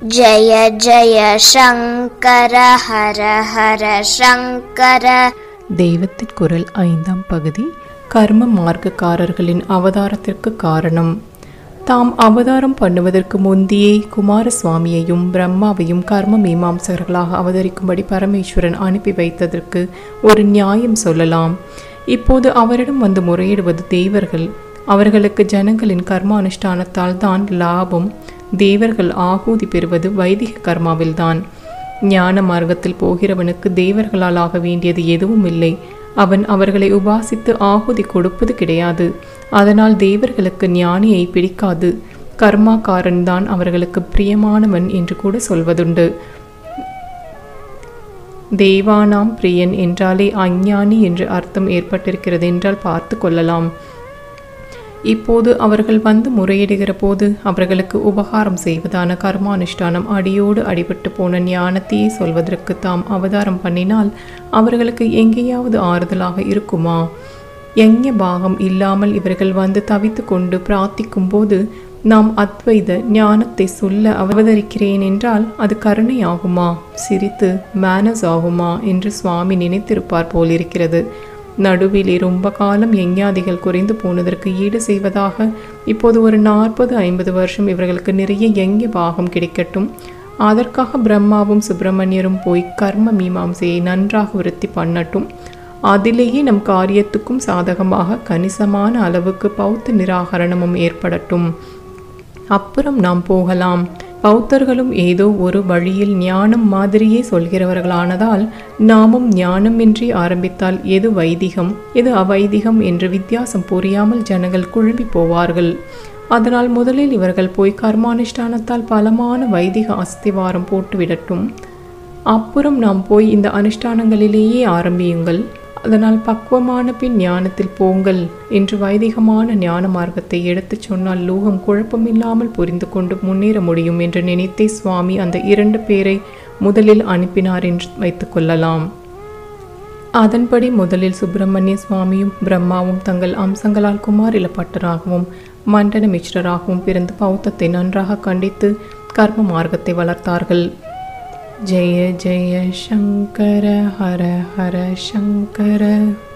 जय जय शङ्कर हर हर शङ्कर தெய்வத்தின் குரல் ஐந்தாம் பகுதி கர்ம மார்க்கக்காரர்களின் அவதாரத்திற்கு காரணம் தாம் அவதாரம் பண்ணுவதற்கு முந்தியே குமாரசுவாமியையும் பிரம்மாவையும் கர்ம மீமாம்சகர்களாக அவதரிக்கும்படி பரமேஸ்வரன் அனுப்பி வைத்ததற்கு ஒரு நியாயம் சொல்லலாம் இப்போது அவரிடம் வந்து முறையிடுவது தேவர்கள் அவர்களுக்கு ஜனங்களின் கர்ம அனுஷ்டானத்தால் தான் லாபம் தேவர்கள் ஆகூதி பெறுவது வைதிக கர்மாவில்தான் ஞான மார்க்கத்தில் போகிறவனுக்கு தேவர்களால் ஆக வேண்டியது எதுவும் இல்லை அவன் அவர்களை உபாசித்து ஆகுதி கொடுப்பது கிடையாது அதனால் தேவர்களுக்கு ஞானியை பிடிக்காது கர்மாக்காரன் தான் அவர்களுக்கு பிரியமானவன் என்று கூட சொல்வதுண்டு தேவானாம் பிரியன் என்றாலே அஞ்ஞானி என்று அர்த்தம் ஏற்பட்டிருக்கிறது என்றால் பார்த்து கொள்ளலாம் இப்போது அவர்கள் வந்து முறையிடுகிற போது அவர்களுக்கு உபகாரம் செய்வதான கர்மானுஷ்டானம் அடியோடு அடிபட்டு போன ஞானத்தையே சொல்வதற்கு தாம் அவதாரம் பண்ணினால் அவர்களுக்கு எங்கேயாவது ஆறுதலாக இருக்குமா எங்க பாகம் இல்லாமல் இவர்கள் வந்து தவித்து கொண்டு பிரார்த்திக்கும் போது நாம் அத்வைத ஞானத்தை சொல்ல அவதரிக்கிறேன் என்றால் அது கருணை ஆகுமா சிரித்து மேனஸ் ஆகுமா என்று சுவாமி நினைத்திருப்பார் போலிருக்கிறது நடுவிலே ரொம்ப காலம் யஞ்ஞாதிகள் குறைந்து போனதற்கு ஈடு செய்வதாக இப்போது ஒரு நாற்பது ஐம்பது வருஷம் இவர்களுக்கு நிறைய யங்கிய பாகம் கிடைக்கட்டும் அதற்காக பிரம்மாவும் சுப்பிரமணியரும் போய் கர்ம மீமாம்சையை நன்றாக விருத்தி பண்ணட்டும் அதிலேயே நம் காரியத்துக்கும் சாதகமாக கணிசமான அளவுக்கு பௌத்த நிராகரணமும் ஏற்படட்டும் அப்புறம் நாம் போகலாம் பௌத்தர்களும் ஏதோ ஒரு வழியில் ஞானம் மாதிரியே சொல்கிறவர்களானதால் நாமும் ஞானமின்றி ஆரம்பித்தால் எது வைதிகம் எது அவைதிகம் என்று வித்தியாசம் புரியாமல் ஜனங்கள் குழம்பி போவார்கள் அதனால் முதலில் இவர்கள் போய் கர்மானுஷ்டானத்தால் பலமான வைதிக அஸ்திவாரம் போட்டுவிடட்டும் அப்புறம் நாம் போய் இந்த அனுஷ்டானங்களிலேயே ஆரம்பியுங்கள் அதனால் பக்குவமான பின் ஞானத்தில் போங்கள் என்று வைதிகமான ஞான மார்க்கத்தை எடுத்துச் சொன்னால் லோகம் குழப்பமில்லாமல் புரிந்து கொண்டு முன்னேற முடியும் என்று நினைத்தே சுவாமி அந்த இரண்டு பேரை முதலில் அனுப்பினார் என்று வைத்துக்கொள்ளலாம் அதன்படி முதலில் சுப்பிரமணிய சுவாமியும் பிரம்மாவும் தங்கள் அம்சங்களால் குமாரிலப்பட்டராகவும் மண்டன மிஸ்ரராகவும் பிறந்து பௌத்தத்தை நன்றாக கண்டித்து கர்ம மார்க்கத்தை வளர்த்தார்கள் ஜெய ஜெய சங்கர ஹர ஹர சங்கர